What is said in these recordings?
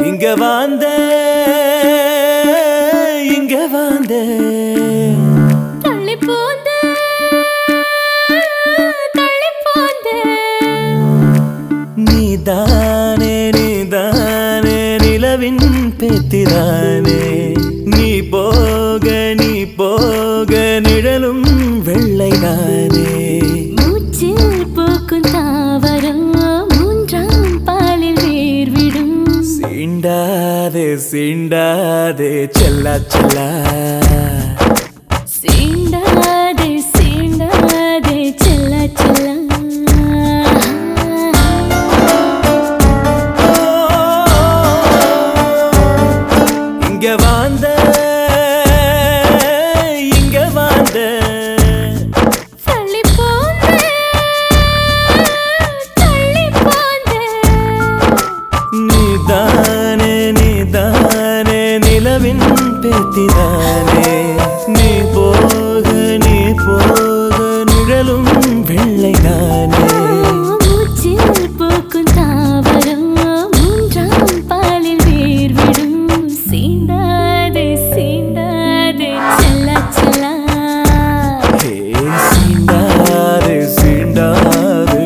இங்க வாந்த இங்க வாந்த தள்ளி போந்த தள்ளி போந்த நீதானே நீதானே நிலவின் பேத்திதானே நீ போக நீ போக நிழலும் வெள்ளைதானே மூச்சில் பூக்கும் தாவரம் மூன்றாம் பாலில் வேர்விடும் சீண்டாதே சீண்டாதே செல்லா செல்லா சீண்டாதே சீண்டாதே செல்ல செல்ல இங்க வாந்த இங்க வாந்த தள்ளி போந்த தள்ளி போந்த நீதானே நீதானே நிலவின் பேத்திதானே நீ போக நீ போக நிழலும் வெள்ளைதானே மூச்சில் பூக்கும் தாவரம் மூன்றாம் பாலில் வேர்விடும் சீண்டாதே சீண்டாதே செல்ல செல்ல ஹே, சீண்டாதே சீண்டாதே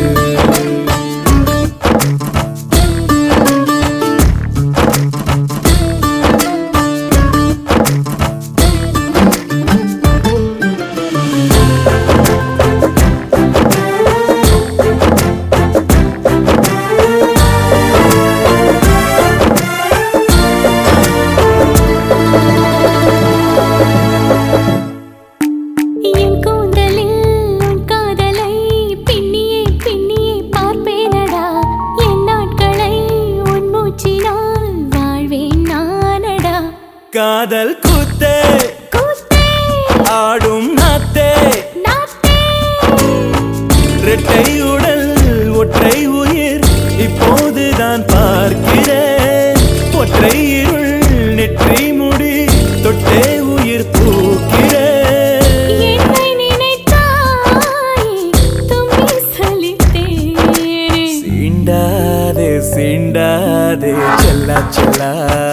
என் கூந்தலில் உன் காதலை பின்னியே பின்னியே பார்ப்பேனடா என் நாட்களை உன் மூச்சினால் வாழ்வேன் நானடா காதல் கூத்தே கூத்தே ஆடும் நாத்தே நாத்தே இரட்டை உடல் ஒற்றை உயிர் இப்போதுதான் பார்க்கிறேன் ஒற்றை இருள் நெற்றி முடி தொட்டே உயிர் பூக்கிறேன் என்னை நினைத்தாய் தும்பி சலித்தேனே சீண்டாதே சீண்டாதே செல்லா செல்லா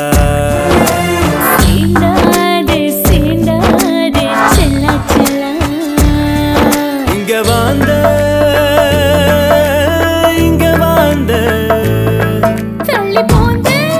சீண்டாதே சீண்டாதே செல்ல செல்ல இங்க வாந்த இங்க வாந்த தள்ளி போந்த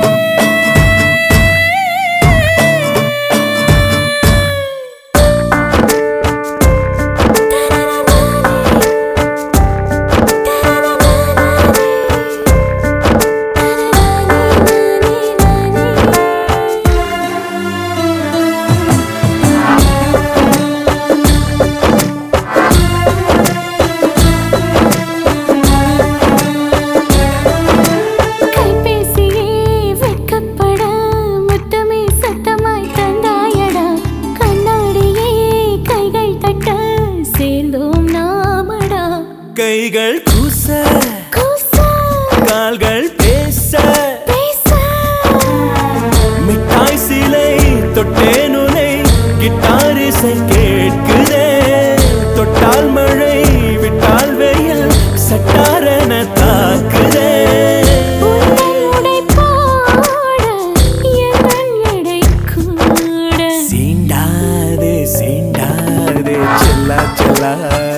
கைபேசியே வெட்கப்பட முத்தமே சத்தமாய் தந்தாயடா கண்ணாடியே கைகள் தட்ட சேர்ந்தோம் நாமடா கைகள் கூச கூசா கால்கள் பேச பேச மிட்டாய் சிலை தொட்டேனுனை கிட்டார் இசை கேட்குதே தொட்டால் மழை விட்டால் வெயில் சட்டாரென தாக்குதே உந்தன் உடை போட என் எடை கூட சீண்டாதே சீண்டாதே செல்லா செல்லா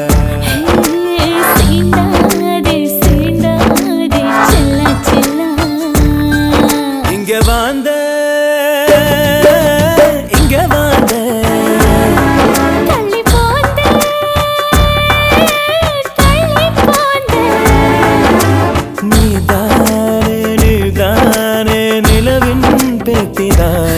சீண்டாதே சீண்டாதே செல்ல செல்ல இங்க வாந்த இங்க வாந்த தள்ளி போந்த தள்ளி போந்த நீதானே நீதானே நிலவின் பேத்திதான்